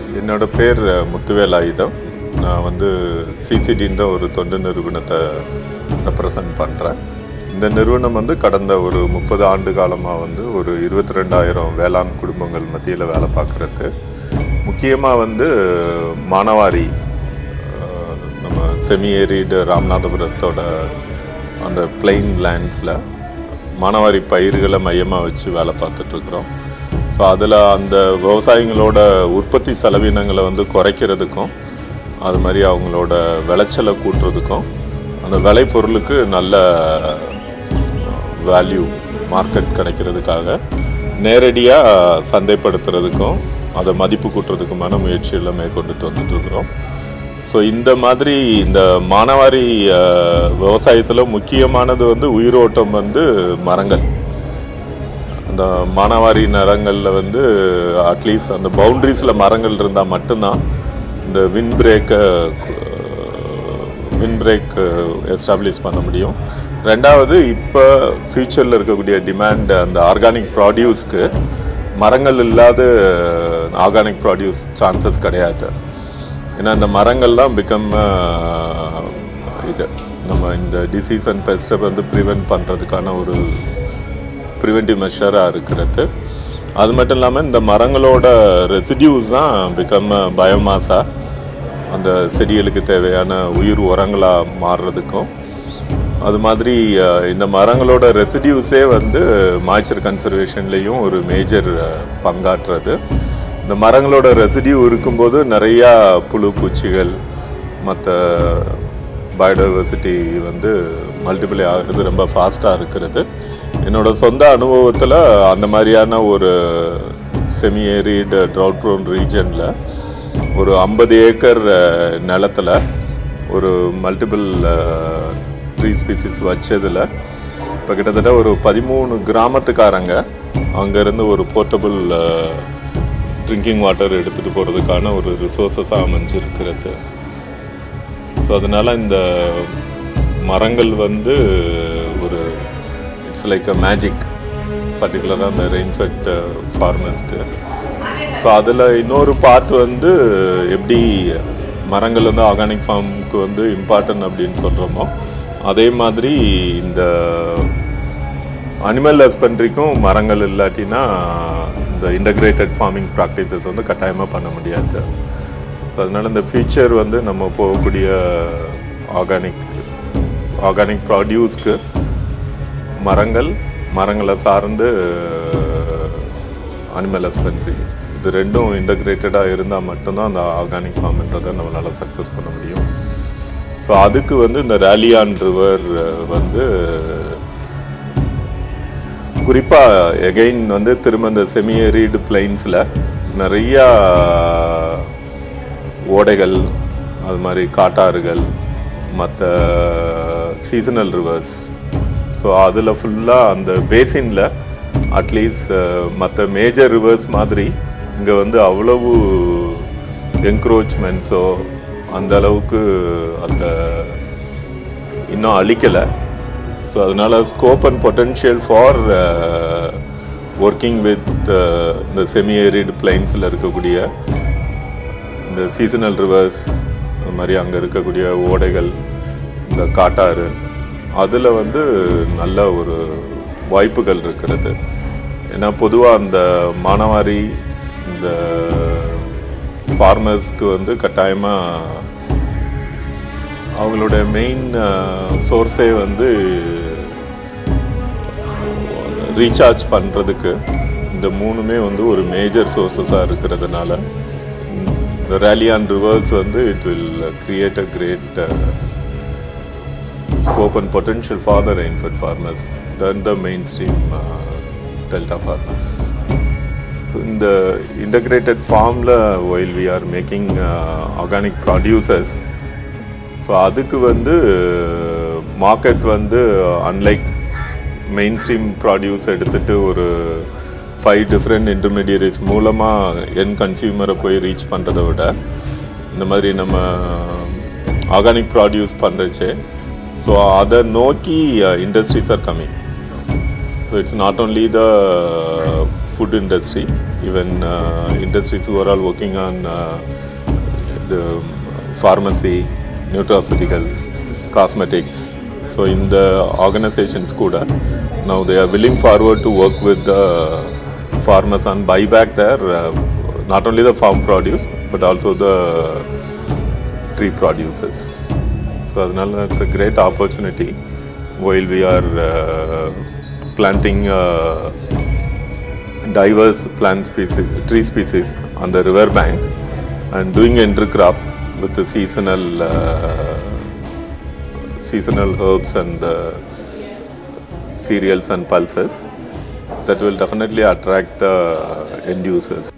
என்னோட பேர் முத்துவேல் ஆயுதம் நான் வந்து சிசிடின்ற ஒரு தொண்டு நிறுவனத்தை ரெப்ரசன்ட் பண்ணுறேன் இந்த நிறுவனம் வந்து கடந்த ஒரு முப்பது ஆண்டு காலமாக வந்து ஒரு இருபத்தி ரெண்டாயிரம் வேளாண் குடும்பங்கள் மத்தியில் வேலை பார்க்குறது முக்கியமாக வந்து மானவாரி அஹ், நம்ம செமி ஏரிடு ராமநாதபுரத்தோட அந்த பிளெயின் லேண்ட்ஸில் மானவாரி பயிர்களை மையமாக வச்சு வேலை பார்த்துட்ருக்குறோம் ஸோ அதில் அந்த விவசாயிகளோட உற்பத்தி செலவினங்களை வந்து குறைக்கிறதுக்கும் அது மாதிரி அவங்களோட விளைச்சலை கூட்டுறதுக்கும் அந்த விளைபொருளுக்கு நல்ல வேல்யூ மார்க்கெட் கிடைக்கிறதுக்காக நேரடியாக சந்தைப்படுத்துறதுக்கும் அதை மதிப்பு கூட்டுறதுக்குமான முயற்சிகளை மேற்கொண்டுட்டு வந்துட்டுருக்குறோம் ஸோ இந்த மாதிரி இந்த மானவாரி விவசாயத்தில் முக்கியமானது வந்து உயிரோட்டம் வந்து மரங்கள் அந்த மானவாரி நிலங்களில் வந்து அட்லீஸ்ட் அந்த பவுண்ட்ரிஸில் மரங்கள் இருந்தால் மட்டும்தான் இந்த வின் பிரேக்கை வின் பிரேக் எஸ்டாப்ளிஷ் பண்ண முடியும் ரெண்டாவது இப்போ ஃப்யூச்சரில் இருக்கக்கூடிய டிமாண்ட் அந்த ஆர்கானிக் ப்ராடியூஸ்க்கு மரங்கள் இல்லாத ஆர்கானிக் ப்ராடியூஸ் சான்சஸ் கிடையாது ஏன்னா இந்த மரங்கள்லாம் பிகம் இது நம்ம இந்த டிசீஸ் அண்ட் பெஸ்ட்டை வந்து ப்ரிவென்ட் பண்ணுறதுக்கான ஒரு ப்ரிவென்டிவ் மெஷராக இருக்கிறது அது மட்டும் இல்லாமல் இந்த மரங்களோட ரெசிடியூஸ் தான் பிகம் பயோமாஸாக அந்த செடிகளுக்கு தேவையான உயிர் உரங்களாக மாறுறதுக்கும் அது மாதிரி அஹ், இந்த மரங்களோட ரெசிடியூஸே வந்து மாய்ச்சர் கன்சர்வேஷன்லேயும் ஒரு மேஜர் பங்காற்றுறது இந்த மரங்களோட ரெசிடியூ இருக்கும்போது நிறையா புழு பூச்சிகள் மற்ற பயோடைவர்சிட்டி வந்து மல்டிப்ளை ஆகிறது ரொம்ப ஃபாஸ்ட்டாக இருக்கிறது என்னோட சொந்த அனுபவத்தில் அந்த மாதிரியான ஒரு செமி ஏரிட் ட்ரவுட் ப்ரோன் ரீஜனில் ஒரு ஐம்பது ஏக்கர் அஹ், நிலத்துல ஒரு மல்டிபிள் ட்ரீ ஸ்பீசிஸ் வச்சதில் இப்போ கிட்டத்தட்ட ஒரு பதிமூணு கிராமத்துக்காரங்க அங்கேருந்து ஒரு போர்ட்டபுள் ட்ரிங்கிங் வாட்டர் எடுத்துகிட்டு போகிறதுக்கான ஒரு ரிசோர்ஸஸாக அமைஞ்சிருக்கிறது ஸோ அதனால் இந்த மரங்கள் வந்து ஒரு இட்ஸ் லைக் அ மேஜிக் பர்டிகுலராக அந்த ரெயின்ஃபெக்ட் ஃபார்மர்ஸ்க்கு ஸோ அதில் இன்னொரு பார்ட் வந்து எப்படி மரங்கள் வந்து ஆர்கானிக் ஃபார்முக்கு வந்து இம்பார்ட்டன்ட் அப்படின்னு சொல்கிறோமோ அதே மாதிரி இந்த அனிமல் ஹஸ்பண்ட்ரிக்கும் மரங்கள் இல்லாட்டினா இந்த இன்டகிரேட்டட் ஃபார்மிங் ப்ராக்டிசஸ் வந்து கட்டாயமாக பண்ண முடியாது ஸோ அதனால் இந்த ஃபியூச்சர் வந்து நம்ம போகக்கூடிய ஆர்கானிக் ஆர்கானிக் ப்ராடியூஸ்க்கு மரங்கள் மரங்களை சார்ந்து அனிமல் ஹஸ்பண்ட்ரி இது ரெண்டும் இன்டகிரேட்டடாக இருந்தால் மட்டும்தான் அந்த ஆர்கானிக் ஃபார்ம்ன்றதை நம்மளால் சக்ஸஸ் பண்ண முடியும் ஸோ அதுக்கு வந்து இந்த ரேலியான் ரிவர் வந்து குறிப்பாக எகைன் வந்து திரும்ப இந்த செமி ஏரிடு பிளைன்ஸில் நிறையா ஓடைகள் அது மாதிரி காட்டாறுகள் மற்ற சீசனல் ரிவர்ஸ் ஸோ அதில் ஃபுல்லாக அந்த பேசினில் அட்லீஸ்ட் மற்ற மேஜர் ரிவர்ஸ் மாதிரி இங்கே வந்து அவ்வளவு என்க்ரோச்மெண்ட்ஸோ அந்த அளவுக்கு அந்த இன்னும் அழிக்கலை ஸோ அதனால் scope and potential for working with இந்த செமி ஏரிட் பிளைன்ஸில் இருக்கக்கூடிய இந்த சீசனல் ரிவர்ஸ் அது மாதிரி அங்கே இருக்கக்கூடிய ஓடைகள் இந்த காட்டாறு அதில் வந்து நல்ல ஒரு வாய்ப்புகள் இருக்கிறது ஏன்னா பொதுவாக அந்த மானவாரி இந்த ஃபார்மர்ஸ்க்கு வந்து கட்டாயமாக அவங்களோட மெயின் சோர்ஸே வந்து ரீசார்ஜ் பண்ணுறதுக்கு இந்த மூணுமே வந்து ஒரு மேஜர் சோர்ஸஸாக இருக்கிறதுனால இந்த ரேலியான் ரிவர்ஸ் வந்து it will create a great scope and potential for the rainfed farmers than the mainstream uh, delta farmers. So in the integrated farmல while we are making uh, organic producers so அதுக்கு வந்து market வந்து unlike main stream produce எடுத்துட்டு ஒரு five different intermediaries மூலமாக என் கன்சியூமரை போய் reach பண்ணுறதை விட இந்த மாதிரி நம்ம ஆர்கானிக் ப்ராடியூஸ் பண்ணுறச்சே ஸோ அதை நோக்கி industries are coming so it's not only the food industry, even uh, industries who are all working on uh, the pharmacy, nutraceuticals, cosmetics. So in the organizations kuda, now they are willing forward to work with the farmers and buy back their uh, not only the farm produce but also the tree producers. So அதனால it's a great opportunity while we are uh, planting uh, diverse plant species, tree species on the river bank and doing intercrop with the seasonal uh, seasonal herbs and uh, cereals and pulses that will definitely attract the end users.